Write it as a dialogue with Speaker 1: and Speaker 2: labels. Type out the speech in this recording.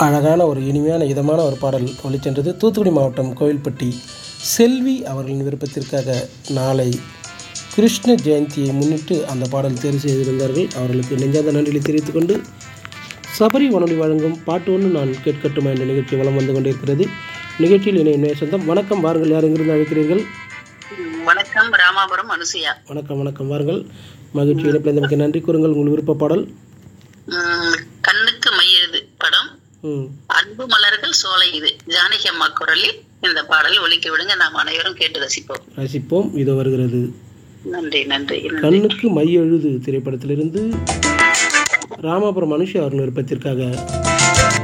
Speaker 1: அழகான ஒரு இனிமையான இதமான ஒரு பாடல் ஒளிச்சென்றது தூத்துக்குடி மாவட்டம் கோவில்பட்டி செல்வி அவர்களின் விருப்பத்திற்காக நாளை கிருஷ்ண ஜெயந்தியை முன்னிட்டு அந்த பாடல் தேர்வு செய்திருந்தார்கள் அவர்களுக்கு நெஞ்சார்ந்த நன்றிகளை தெரிவித்துக் கொண்டு சபரி வானொலி வழங்கும் பாட்டு ஒன்று நான் கேட்கட்டுமா என்ற நிகழ்ச்சி வலம் வந்து கொண்டிருக்கிறது நிகழ்ச்சியில் இணைய சொந்தம் வணக்கம் வாருங்கள் யார் எங்கிருந்து அழைக்கிறீர்கள்
Speaker 2: வணக்கம் ராமாபுரம் அனுசுயா
Speaker 1: வணக்கம் வணக்கம் வாருங்கள் மகிழ்ச்சி இணைப்பில் நமக்கு நன்றி கூறுங்கள் உங்கள் விருப்ப பாடல்
Speaker 2: உம், கண்ணுக்கு மையது படம்
Speaker 1: ம்
Speaker 2: அன்பு மலர்கள் சோலை இது ஜானகி அம்மா குரலில் இந்த பாடல் ஒலிக்க விடுங்க நாம் அனைவரும் கேட்டு ரசிப்போம்
Speaker 1: ரசிப்போம் இது வருகிறது
Speaker 2: நன்றி நன்றி நன்றி
Speaker 1: கண்ணுக்கு மை எழுது திரைப்படத்திலிருந்து ராமாபுரம் மனுஷ அவர்கள் விருப்பத்திற்காக